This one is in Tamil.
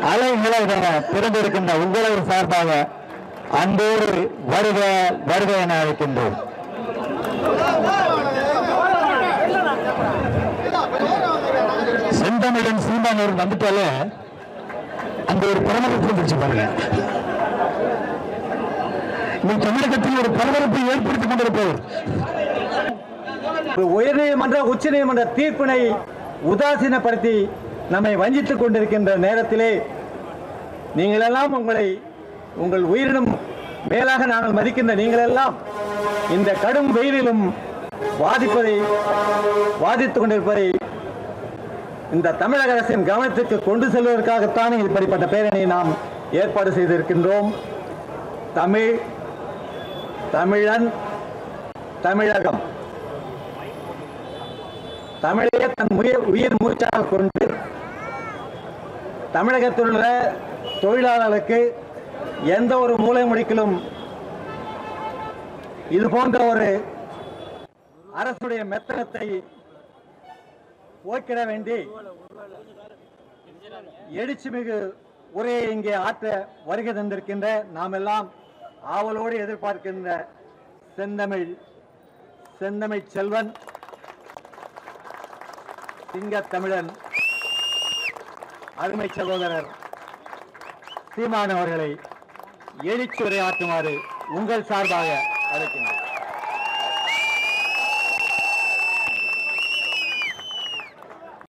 அலைகளை திறந்திருக்கின்ற உங்களது சார்பாக அன்போடு வருக வருக என அழைக்கின்றோம் செந்தமிழன் சீமானவர் வந்துட்டாலே அந்த ஒரு பரபரப்பு வந்துச்சு பாருங்க நீ தமிழகத்தில் ஒரு பரபரப்பை ஏற்படுத்திக் கொண்டிருப்பவர் உயர்நீதிமன்ற உச்சநீதிமன்ற தீர்ப்பினை உதாசீனப்படுத்தி நம்மை வஞ்சித்துக் கொண்டிருக்கின்ற நேரத்திலே நீங்களெல்லாம் உங்களை உங்கள் உயிரினும் மேலாக நாங்கள் மதிக்கின்ற நீங்களெல்லாம் இந்த கடும் வெயிலிலும் வாதிப்பதை வாதித்துக் கொண்டிருப்பதை இந்த தமிழக அரசின் கவனத்திற்கு கொண்டு செல்வதற்காகத்தான் இப்படிப்பட்ட பேரணியை நாம் ஏற்பாடு செய்திருக்கின்றோம் தமிழ் தமிழன் தமிழகம் தமிழையே தன் உயிர் உயிர் மூச்சாக கொண்டு தமிழகத்தில் உள்ள தொழிலாளர்களுக்கு எந்த ஒரு மூலை முடுக்கிலும் இது போன்ற ஒரு அரசுடைய மெத்தனத்தை போக்கிட வேண்டி எழுச்சிமிகு உரையை இங்கே ஆற்ற வருகை தந்திருக்கின்ற நாம் எல்லாம் ஆவலோடு எதிர்பார்க்கின்ற செந்தமிழ் செந்தமிழ் செல்வன் சிங்கத் தமிழன் அருமை சகோதரர் சீமான் அவர்களை எழுச்சி உரையாற்றுமாறு உங்கள் சார்பாக அழைக்கின்றேன்